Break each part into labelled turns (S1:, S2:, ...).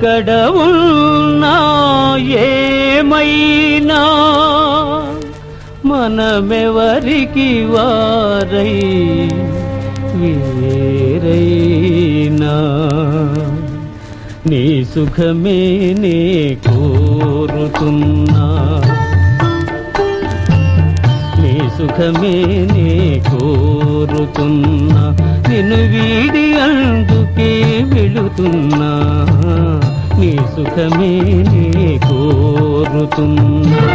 S1: ఎక్కడ ఉన్నా ఏమైనా మనమెవరికి వారై వేరైనా నీ సుఖమే నే కోరుతున్నా నీ సుఖమే నే కోరుతున్నా నిన్ను వీడి అందుకే వెళుతున్నా నీ సుఖమే నే కోరుతున్నా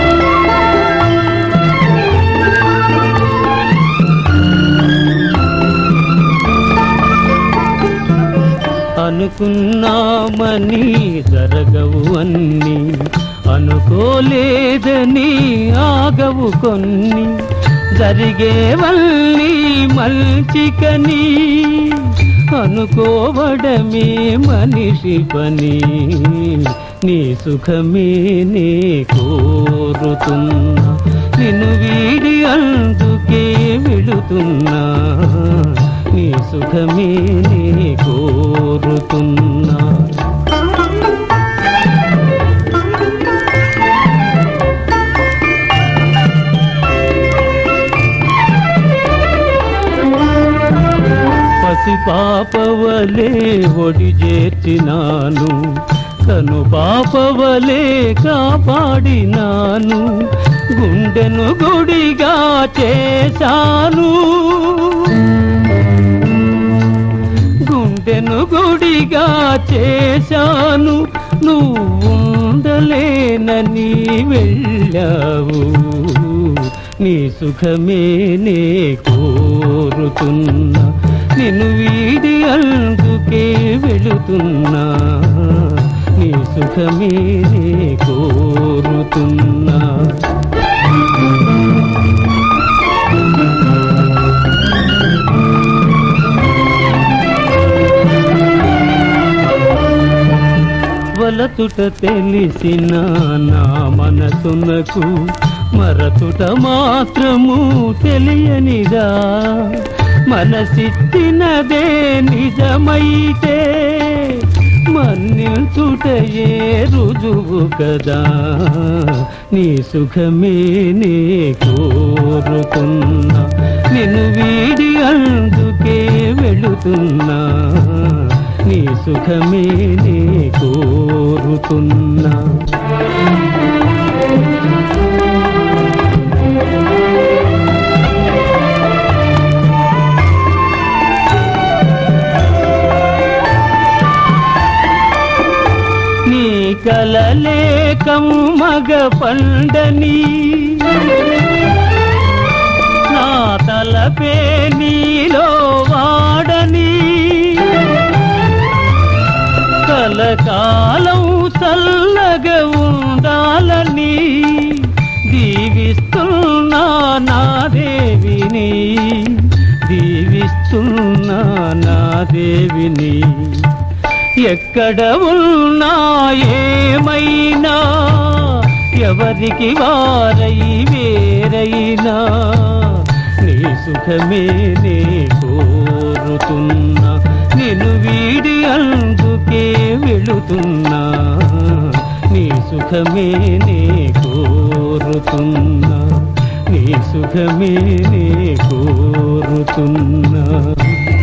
S1: అనుకున్నామని జరగవు అన్ని అనుకోలేదని ఆగవు కొన్ని జరిగేవల్లి మల్చికని అనుకోవడమే మనిషి పని నీ సుఖమే నే కోరుతున్నా నిన్ను వీడి అందుకే వెళుతున్నా నీ సుఖమే నే కోరుతున్నా పసి పాపవలే ఒడి చేర్చినాను తను పాపవలే కాపాడినాను గుండెను గుడిగా చేశాను గుండెను గుడిగా చేశాను నువ్వు ఉండలేనని వెళ్ళావు నీ సుఖమే నే కోరుతున్నా నిన్ను వీడి అందుకే వెళుతున్నా నీ సుఖమే నే కోరుతున్నా వలతుట తెలిసిన నా మనసునకు మరతుట మాత్రము తెలియనిదా మనసిట్టినదే నిజమైతే మన్నిల్చుటయే రుజువు కదా నీ సుఖమే నే కోరుతున్నా నిన్ను వీడి అందుకే వెళుతున్నా నీ సుఖమే నే కోరుతున్నా నీ కలలే కమ్మగ పండని నా తలపే నీలో వాడని కలకాలం చల్లగా ఉండాలని దీవిస్తున్నా నా దేవిని దీవిస్తున్నా నా దేవిని ఎక్కడ ఉన్నా ఏమైనా ఎవరికి వారై వేరైనా నీ సుఖమే నే కోరుతున్నా నిన్ను వీడి అందుకే వెళుతున్నా నీ సుఖమే నే కోరుతున్నా నీ సుఖమే నే కోరుతున్నా